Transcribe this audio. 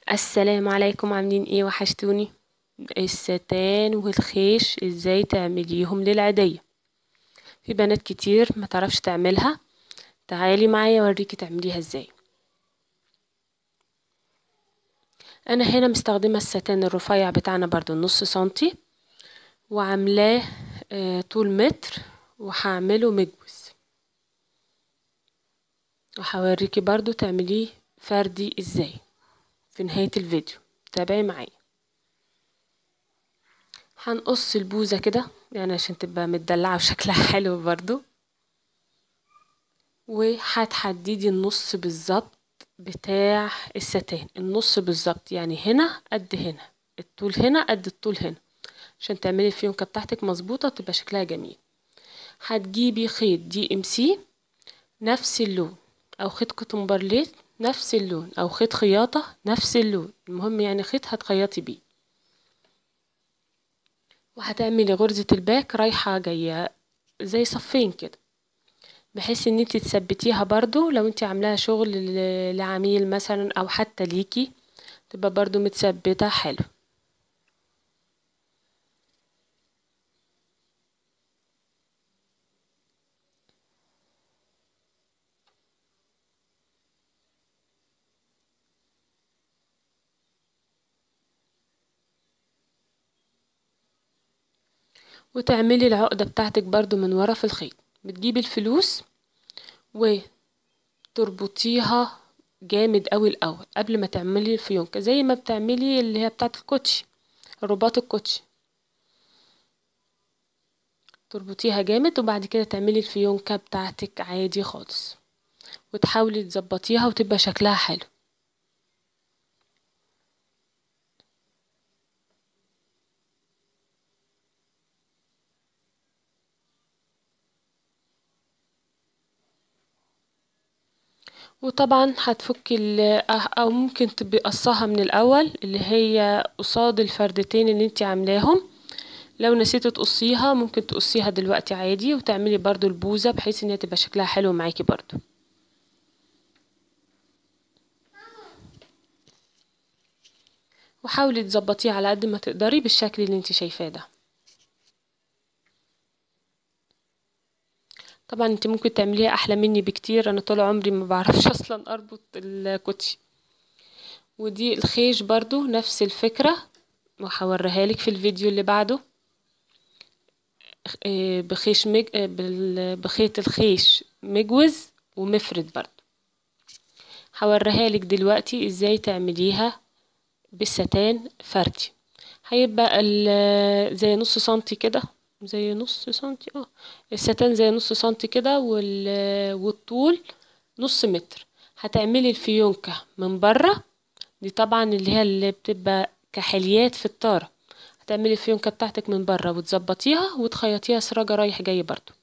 السلام عليكم عاملين ايه وحشتوني الستان والخيش ازاي تعمليهم للعيدية في بنات كتير ما تعرفش تعملها تعالي معايا اوريكي تعمليها ازاي انا هنا مستخدمة الستان الرفيع بتاعنا برضو نص سنتي وعاملاه آه، طول متر وهعمله مجوز وهوريكي برضو تعمليه فردي ازاي في نهاية الفيديو تابعي معايا هنقص البوزة كده يعني عشان تبقى متدلعة وشكلها حلو برضو وهتحددي النص بالظبط بتاع الستان النص بالظبط يعني هنا قد هنا الطول هنا قد الطول هنا عشان تعملي الفيونكة بتاعتك مظبوطة تبقى شكلها جميل هتجيبي خيط دي ام سي نفس اللون او خيط كوتون بارليت نفس اللون او خيط خياطة نفس اللون المهم يعني خيط هتخيطي بيه وهتعملي غرزة الباك رايحة جاية زي صفين كده بحيث ان انت تثبتيها برضو لو انت عاملاها شغل ل- لعميل مثلا او حتى ليكي تبقى برضو متثبتة حلو وتعملي العقدة بتاعتك برضو من ورا في الخيط بتجيبي الفلوس وتربطيها جامد قوي الاول قبل ما تعملي الفيونكة زي ما بتعملي اللي هي بتاعت الكوتشي رباط الكوتشي تربطيها جامد وبعد كده تعملي الفيونكة بتاعتك عادي خالص وتحاولي تظبطيها وتبقى شكلها حلو وطبعا هتفكي ال- او ممكن تبقي قصاها من الاول اللي هي قصاد الفردتين اللي انت عاملاهم لو نسيتي تقصيها ممكن تقصيها دلوقتي عادي وتعملي برضو البوزة بحيث ان هي تبقى شكلها حلو معاكي برضو وحاولي تظبطيه على قد ما تقدري بالشكل اللي انت شايفاه ده طبعا انت ممكن تعمليها احلى مني بكتير انا طول عمري ما بعرفش اصلا اربط الكوتشي ودي الخيش برضو نفس الفكرة وهوريها لك في الفيديو اللي بعده آه، بخيش مج... آه، بال- بخيط الخيش مجوز ومفرد برضو هوريها لك دلوقتي ازاي تعمليها بالستان فردي هيبقى ال- زي نص سنتي كده زي نص سنتي اه الستان زي نص سنتي كده وال... والطول نص متر هتعملي الفيونكة من بره دي طبعا اللي هي اللي بتبقى كحليات في الطارة هتعملي الفيونكة بتاعتك من بره وتظبطيها وتخيطيها سراجة رايح جاي برضو